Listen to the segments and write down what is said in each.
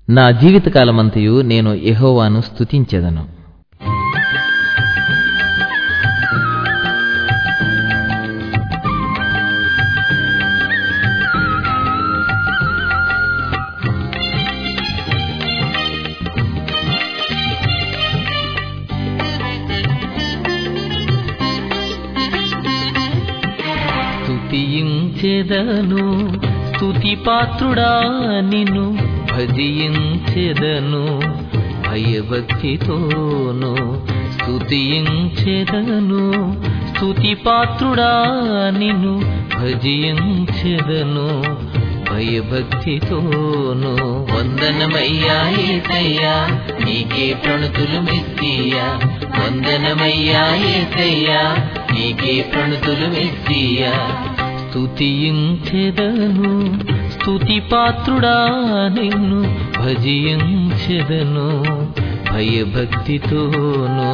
నా జీవితకాలమంతయు నేను యెహోవాను స్తుతించెదను స్తుతించెదను స్తుతి పాత్రుడా నిన్ను భజించెదను భయభక్తితోను స్తుతించెదను స్తుతి పాత్రుడా నిన్ను భజించెదను భయభక్తితోను వందనమయ్యా ఏసయ్యా నీకే ప్రణతులు మెస్సియా వందనమయ్యా ఏసయ్యా నీకే ప్రణతులు మెస్సియా స్తుతించెదను స్తుతి పాత్రుడా నిన్ను భజించెదను భయభక్తితోను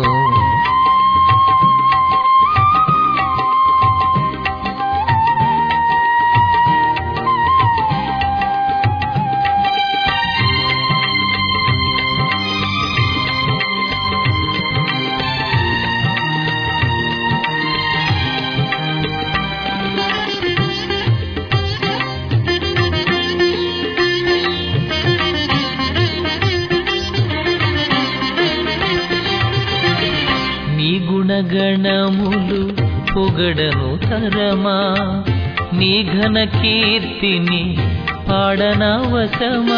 నీ గుణగణములు పొగడను తరమా నీ ఘన కీర్తిని పాడనవసమా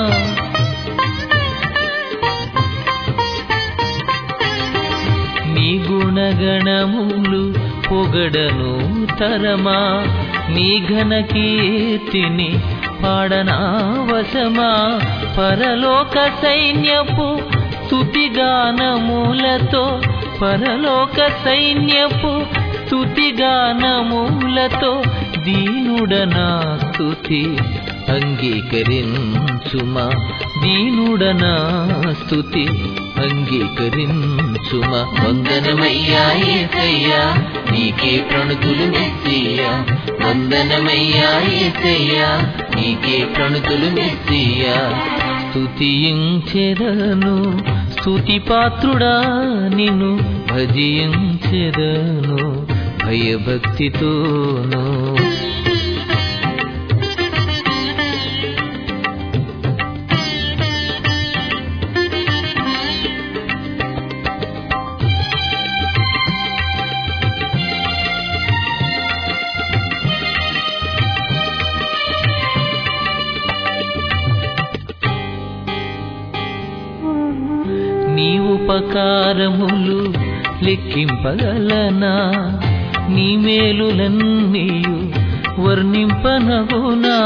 నీ గుణగణములు పొగడను తరమా నీ ఘన కీర్తిని పాడనావసమా పరలోక సైన్యపు స్తుతిగానములతో పరలోక సైన్యపు స్తుతిగానములతో దీనుడనా స్తుతి అంగీకరించుమా దీనుడనా స్తుతి అంగీకరించుమా వందనమయ్యా ఏసయ్యా నీకే ప్రణుతులు మెస్సియా వందనమయ్యా ఏసయ్యా నీకే ప్రణుతులు మెస్సియా స్తుతించెదను స్తుతి పాత్రుడా నిన్ను భజించెదను భయభక్తితోను నీ ఉపకారములు లెక్కింపగలనా నీ మేలులన్నీయు వర్ణింపనగునా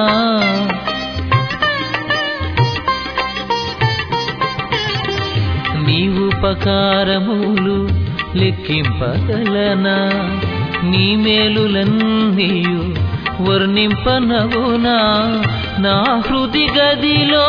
నీ ఉపకారములు లెక్కింపగలనా నీ మేలులన్నీయు వర్ణింపనగునా నా హృది గదిలో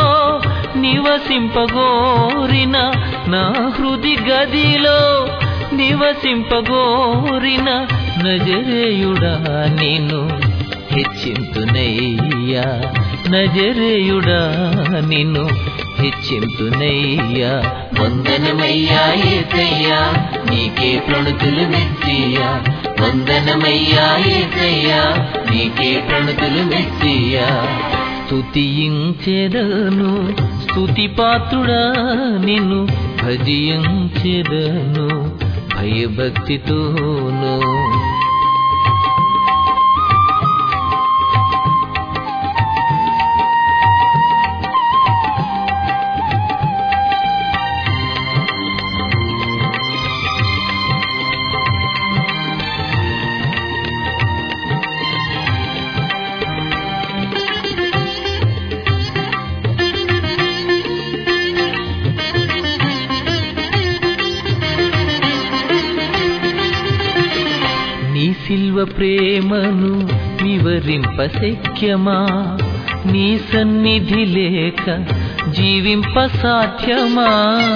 నివసింపగోరిన నా హృది గదిలో నివసింపగోరిన నజరేయుడా నేను హెచ్చింతునయ్యా నజరేయుడా నిన్ను హెచ్చింతునయ్యా వందనమయ్యా ఏసయ్యా నీకే ప్రణుతులు మెస్సియా వందనమయ్యా ఏసయ్యా నీకే ప్రణుతులు మెస్సియా స్తుతించెదను స్తుతి పాత్రుడా నిన్ను భజించెదను భయభక్తితోను నీ సిల్వ ప్రేమను వివరింప శక్యమా నీ సన్నిధి లేక జీవింప సాధ్యమా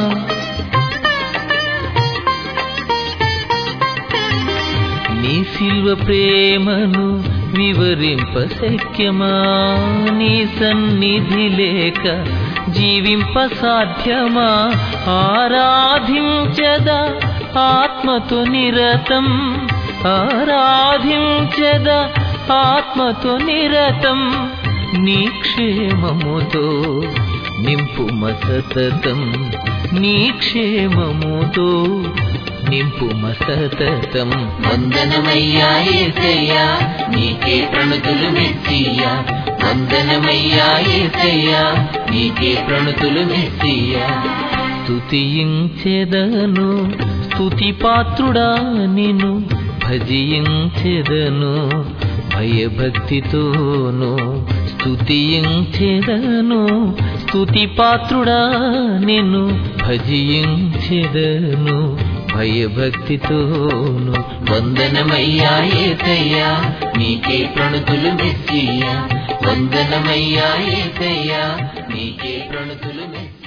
నీ సిల్వ ప్రేమను వివరింప శక్యమా నీ సన్నిధి లేక జీవింప సాధ్యమా ఆరాధించదా ఆత్మతో నిరతం ఆరాధించదా ఆత్మతో నిరతం నీ క్షేమముతో నింపు సతతం నీ క్షేమముతో నింపు సతతం వందనమయ్యా ఏసయ్యా నీకే ప్రణతులు మెస్సియ్యా వందనమయ్యా ఏసయ్యా నీకే ప్రణతులు మెస్సియ్యా స్తుతించెదను స్తుతి పాత్రుడా నిన్ను భజించెదను భయభక్తితోను స్తుతించెదను స్తుతి పాత్రుడా నిన్ను భజించెదను భయభక్తితోను వందనమయ్యా ఏసయ్యా నీకే ప్రణతులు మెస్సియ్యా వందనమయ్యా ఏసయ్యా నీకే ప్రణతులు మెస్సియ్యా